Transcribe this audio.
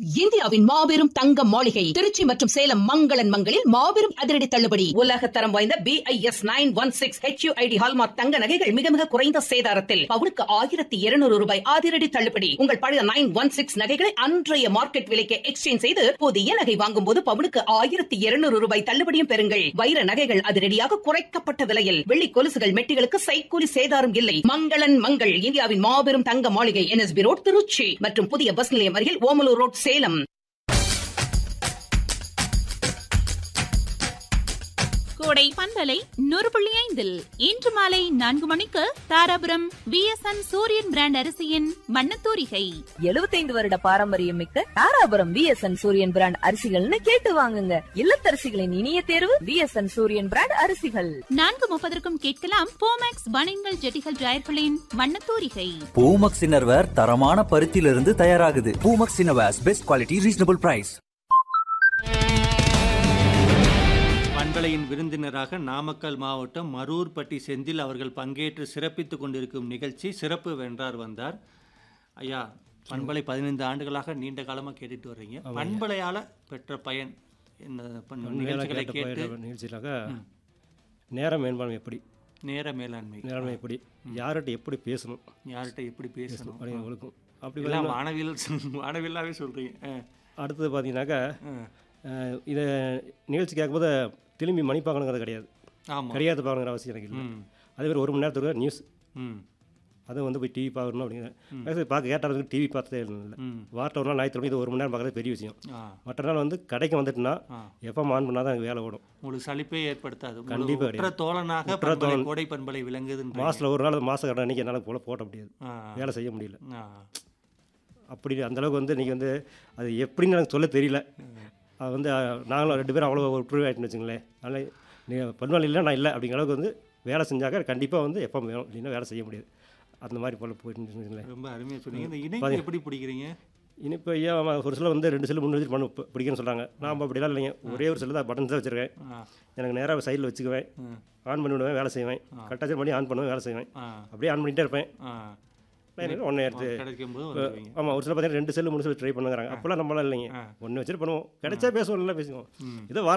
இந்தியாவின் மாபெரும் தங்க மாளிகை திருச்சி மற்றும் சேலம் மங்களன் மங்களில் மாபெரும் அதிரடி தள்ளுபடி உலக தரம் வாய்ந்த B I S nine one six HUID hallmark தங்க நகைகள் மிக மிக குறைந்த சேதாரத்தில் பவுனுக்கு ஆயிரத்தி இருநூறு ரூபாய் அதிரடி தள்ளுபடி உங்கள் பழைய நைன் ஒன் சிக்ஸ் நகைகளை அன்றைய மார்க்கெட் விலைக்கு எக்ஸ்சேஞ்ச் செய்து புதிய நகை வாங்கும் போது பவுனுக்கு ஆயிரத்தி இருநூறு ரூபாய் தள்ளுபடியும் பெறுங்கள் வைர நகைகள் அதிரடியாக குறைக்கப்பட்ட விலையில் வெள்ளி கொலுசுகள் மெட்டிகளுக்கு சைக்கூலி சேதாரம் இல்லை மங்களன் மங்கள் இந்தியாவின் மாபெரும் தங்க மாளிகை என்எஸ்பி ரோட் திருச்சி மற்றும் புதிய பஸ் நிலையம் அருகில் ஓமலூர் ரோட் சேலம் கோடை பண்பலை நூறு புள்ளி ஐந்தில் இன்று மாலை நான்கு மணிக்கு தாராபுரம் விஎஸ்என் சூரியன் பிராண்ட் அரிசியின் மண்ணத்தூரிகை எழுபத்தைந்து வருட பாரம்பரியம் மிக்க தாராபுரம் விஎஸ்என் சூரியன் பிராண்ட் அரிசிகள்னு கேட்டு வாங்குங்க இல்லத்தரசிகளின் இனிய தேர்வு விஎஸ்என் சூரியன் பிராண்ட் அரிசிகள் நான்கு முப்பதற்கும் கேட்கலாம் போமேக்ஸ் பனின்கள் ஜெட்டிகள் ஜாயர்களின் மண்ணத்தூரிகை பூமக்ஸ் இன்னர்வேர் தரமான பருத்தியிலிருந்து தயாராகுது Poomex innerwears best quality reasonable price பண்பலையின் விருந்தினராக நாமக்கல் மாவட்டம் மரூர்பட்டி செந்தில் அவர்கள் பங்கேற்று சிறப்பித்துக் கொண்டிருக்கும் நிகழ்ச்சி சிறப்பு வென்றார் வந்தார் ஐயா பண்பலை பதினைந்து ஆண்டுகளாக நீண்ட காலமாக கேட்டுட்டு வர்றீங்க பண்பலையால் பெற்ற பயன் என்ன பண்ண- நிகழ்ச்சிகளை கேட்டு நிகழ்ச்சியிலாக நேர மேம்பான்மை எப்படி நேர மேலாண்மை நேரமே எப்படி யார்கிட்ட எப்படி பேசணும் யார்கிட்ட எப்படி பேசணும் அப்படிங்களுக்கும் அப்படி எல்லாம் பார்த்தீங்கன்னா வானவியல் வானவியலாவே சொல்றீங்க ஆ, அடுத்தது பார்த்தீங்கன்னாக்கா ஆ. அஹ், இதை நிகழ்ச்சி கேட்கும்போது திரும்பி மணி பார்க்கணுங்கிறது கிடையாது ஆமா கிடையாது பார்க்கணுங்கிற அவசியம் எனக்கு இல்லை ம் அதே மாதிரி ஒரு மணி நேரத்துக்கு நியூஸ் ம் அதை வந்து போய் டிவி பார்க்கணும் அப்படிங்கிற பார்க்க கேட்டாலும் டிவி பார்த்ததே இல்லை ம் வாரத்தில் ஒரு நாள் ஞாயிற்றுக்கிழமை இது ஒரு மணி நேரம் பார்க்கறது பெரிய விஷயம் ஆ மற்ற நாள் வந்து கடைக்கு வந்துட்டுனா ஆ எப்போ ஆன் பண்ணால் தான் எனக்கு வேலை ஓடும் உங்களுக்கு சலிப்பே ஏற்படுத்தாது உங்களுக்கு கண்டிப்பா உற்ற தோழனாக உற்ற பண்பலை, தோழன். கோடை பண்பலை விளங்குதுன்ற மாதத்தில் ஒரு நாள் மாத கடை அன்றைக்கி என்னால் போல போட முடியாது ஆ வேலை செய்ய முடியல ஆ அப்படி அந்த அளவுக்கு வந்து இன்றைக்கி வந்து அது எப்படின்னு எனக்கு சொல்ல தெரியல அது வந்து அஹ், நாங்களும் ரெண்டு பேரும் அவ்வளோ ஒற்றுமை ஆகிட்டுன்னு வச்சுங்களேன் அதனால் நீங்கள் பண்பாள் இல்லை நான் இல்லை அப்படிங்கிற அளவுக்கு வந்து வேலை செஞ்சாக்க கண்டிப்பாக வந்து எப்போ வேணும் இல்லைன்னா வேலை செய்ய முடியாது அந்த மாதிரி போல போயிட்டு வச்சுங்களேன் ரொம்ப அருமையா சொன்னீங்க இந்த இணைப்பு பாருங்க. எப்படி பிடிக்கிறீங்க இனிப்போ ஐயா அவன் ஒரு சில வந்து ரெண்டு செல்லு மூணு வச்சு பண்ண பிடிக்குன்னு சொல்கிறாங்க நான் அப்படிலாம் இல்லைங்க ஒரே ஒரு செல்லு தான் பட்டன்ஸ் தான் வச்சுருக்கேன் ஆ எனக்கு நேராக சைடில் வச்சுக்குவேன் ம், ஆன் பண்ணி விடுவேன் வேலை செய்வேன் கட்டாச்சும் பண்ணி ஆன் பண்ணுவேன் வேலை செய்வேன் ஆ அப்படியே ஆன் பண்ணிகிட்டே இருப்பேன் ஆ ஒன்றே எடுத்து கிடைக்கும் போது வந்துடுவீங்க ஆமாம் ஒரு சில பார்த்தீங்கன்னா ரெண்டு செல்லு மூணு செல்லு ட்ரை பண்ணுங்கிறாங்க அப்போல்லாம் நம்மளாம் இல்லைங்க ஆ. ஒன்று வச்சுட்டு பண்ணுவோம் கிடைச்சா பேசுவோம் நல்லா பேசுவோம் ம். ஏதோ வார